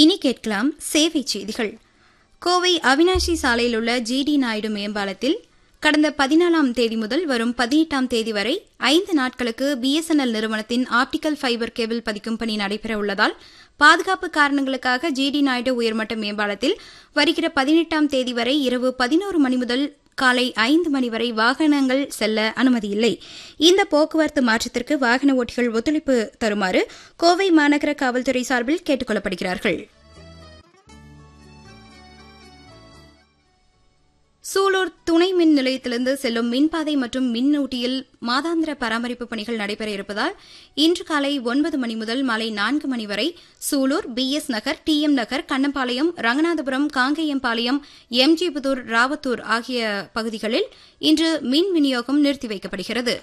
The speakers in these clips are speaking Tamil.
இனி கேட்கலாம் சேவை செய்திகள் கோவை அவினாஷி சாலையில் உள்ள ஜிடி நாயுடு மேம்பாலத்தில் கடந்த பதினாலாம் தேதி முதல் வரும் பதினெட்டாம் தேதி வரை ஐந்து நாட்களுக்கு பிஎஸ்என்எல் நிறுவனத்தின் ஆப்டிக்கல் ஃபைபர் கேபிள் பதிக்கும் பணி நடைபெற உள்ளதால் பாதுகாப்பு காரணங்களுக்காக ஜிடி நாயுடு உயர்மட்ட மேம்பாலத்தில் வருகிற பதினெட்டாம் தேதி வரை இரவு பதினோரு மணி முதல் காலை ஐந்து மணி வரை வாகனங்கள் செல்ல அனுமதியில்லை இந்த போக்குவரத்து மாற்றத்திற்கு வாகன ஓட்டிகள் ஒத்துழைப்பு தருமாறு கோவை மாநகர காவல்துறை சார்பில் கேட்டுக் கொள்ளப்படுகிறார்கள் சூலூர் துணை மின் நிலையத்திலிருந்து செல்லும் மின்பாதை மற்றும் மின்னூட்டியில் மாதாந்திர பராமரிப்பு பணிகள் நடைபெற இருப்பதால் இன்று காலை ஒன்பது மணி முதல் மாலை நான்கு மணி வரை சூலூர் பிஎஸ் நகர் டிஎம் நகர் கண்ணம்பாளையம் ரங்கநாதபுரம் காங்கேயம்பாளையம் எம்ஜிபுதூர் ராவத்தூர் ஆகிய பகுதிகளில் இன்று மின் விநியோகம் நிறுத்தி வைக்கப்படுகிறது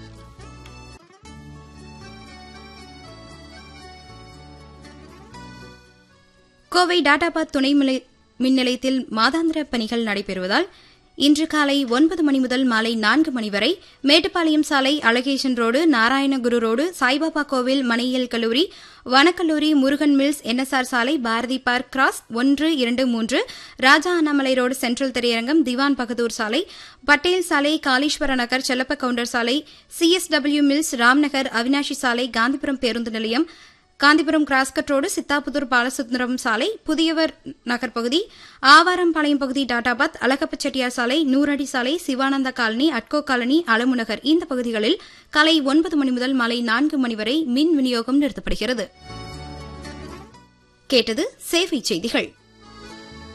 கோவை டாடாபாத் துணை மின் நிலையத்தில் மாதாந்திர பணிகள் நடைபெறுவதால் இன்று காலை ஒன்பது மணி முதல் மாலை நான்கு மணி வரை மேட்டுப்பாளையம் சாலை அழகேசன் ரோடு நாராயணகுரு ரோடு சாய்பாபா கோவில் மனையியல் கல்லூரி வனக்கல்லூரி முருகன் மில்ஸ் என்எஸ்ஆர் சாலை பாரதி பார்க் கிராஸ் ஒன்று இரண்டு மூன்று ராஜா அண்ணாமலை ரோடு சென்ட்ரல் திரையரங்கம் திவான் பகதூர் சாலை பட்டேல் சாலை காளீஸ்வர நகர் செல்லப்ப கவுண்டர் சாலை சிஎஸ்டபிள்யூ மில்ஸ் ராம்நகர் அவினாஷி சாலை காந்திபுரம் பேருந்து நிலையம் காந்திபுரம் கிராஸ்கட் ரோடு சித்தாபுதூர் பாலசுந்தரம் சாலை புதியவர் நகர் பகுதி ஆவாரம்பாளையம் பகுதி டாடாபாத் அழகப்ப செட்டியார் சாலை நூறடி சாலை சிவானந்த காலனி அட்கோ காலனி அலமுநகர் இந்த பகுதிகளில் காலை ஒன்பது மணி முதல் மாலை நான்கு மணி வரை மின் விநியோகம் நிறுத்தப்படுகிறது கேட்டது சேவை செய்திகள்